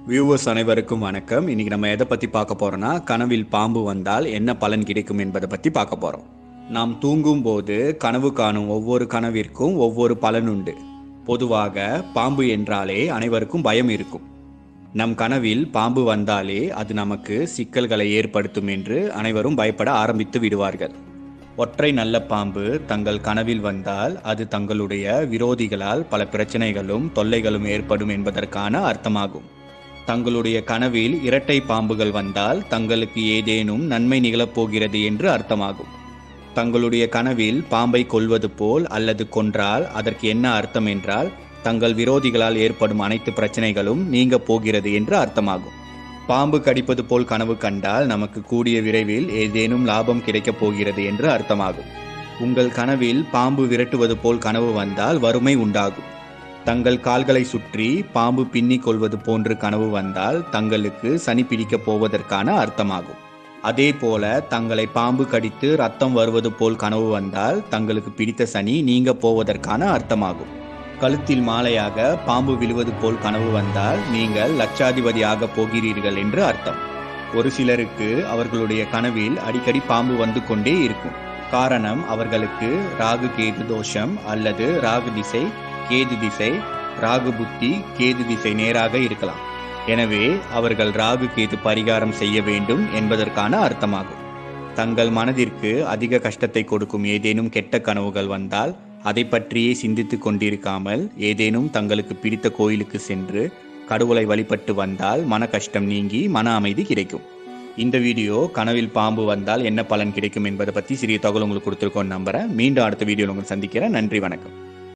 viewers அனைவருக்கும் வணக்கம் இன்னைக்கு நம்ம எதை பத்தி பார்க்க போறோம்னா கனவில் பாம்பு வந்தால் என்ன பலன் கிடைக்கும் என்பதை பத்தி பார்க்க போறோம் நாம் தூங்கும் போது கனவு காணும் ஒவ்வொரு கனவிற்கும் ஒவ்வொரு பலன் உண்டு பொதுவாக பாம்பு என்றாலே அனைவருக்கும் பயம் இருக்கும் நம் கனவில் பாம்பு வந்தாலே அது நமக்கு சிக்கல்களை ஏற்படுத்தும் என்று அனைவரும் பயப்பட ஆரம்பித்து விடுவார்கள் ஒற்றை நல்ல பாம்பு தங்கள் கனவில் வந்தால் அது தங்களுடைய விரோதிகளால் பல பிரச்சனைகளும் தொல்லைகளும் ஏற்படும் என்பதற்கான அர்த்தமாகும் தங்களுடைய கனவில் இரட்டை பாம்புகள் வந்தால் தங்களுக்கு ஏதேனும் நன்மை நிகழப்போகிறது என்று அர்த்தமாகும் தங்களுடைய கனவில் பாம்பை கொல்வது போல் அல்லது கொன்றால் அதற்கு என்ன அர்த்தம் என்றால் தங்கள் விரோதிகளால் ஏற்படும் அனைத்து பிரச்சனைகளும் நீங்க போகிறது என்று அர்த்தமாகும் பாம்பு கடிப்பது போல் கனவு கண்டால் நமக்கு கூடிய விரைவில் ஏதேனும் லாபம் கிடைக்கப் போகிறது என்று அர்த்தமாகும் உங்கள் கனவில் பாம்பு விரட்டுவது போல் கனவு வந்தால் வறுமை உண்டாகும் தங்கள் கால்களை சுற்றி பாம்பு பின்னிக் கொள்வது போன்று கனவு வந்தால் தங்களுக்கு சனி பிடிக்கப் போவதற்கான அர்த்தமாகும் அதே போல தங்களை பாம்பு கடித்து ரத்தம் வருவது போல் கனவு வந்தால் தங்களுக்கு பிடித்த சனி நீங்க போவதற்கான அர்த்தமாகும் கழுத்தில் மாலையாக பாம்பு விழுவது போல் கனவு வந்தால் நீங்கள் லட்சாதிபதியாக போகிறீர்கள் என்று அர்த்தம் ஒரு சிலருக்கு அவர்களுடைய கனவில் அடிக்கடி பாம்பு வந்து கொண்டே இருக்கும் காரணம் அவர்களுக்கு ராகு கேது தோஷம் அல்லது ராகு திசை கேது திசை ராகு புத்தி கேது திசை நேராக இருக்கலாம் எனவே அவர்கள் ராகு கேது பரிகாரம் செய்ய வேண்டும் என்பதற்கான அர்த்தமாகும் தங்கள் மனதிற்கு அதிக கஷ்டத்தை கொடுக்கும் ஏதேனும் கெட்ட கனவுகள் வந்தால் அதை பற்றியே சிந்தித்துக் கொண்டிருக்காமல் ஏதேனும் தங்களுக்கு பிடித்த கோயிலுக்கு சென்று கடவுளை வழிபட்டு வந்தால் மன கஷ்டம் நீங்கி மன அமைதி கிடைக்கும் இந்த வீடியோ கனவில் பாம்பு வந்தால் என்ன பலன் கிடைக்கும் என்பதை பற்றி சிறிய தகவல் உங்களுக்கு கொடுத்துருக்கோன்னு நம்புறேன் மீண்டும் அடுத்த வீடியோவில் உங்களை சந்திக்கிறேன் நன்றி வணக்கம்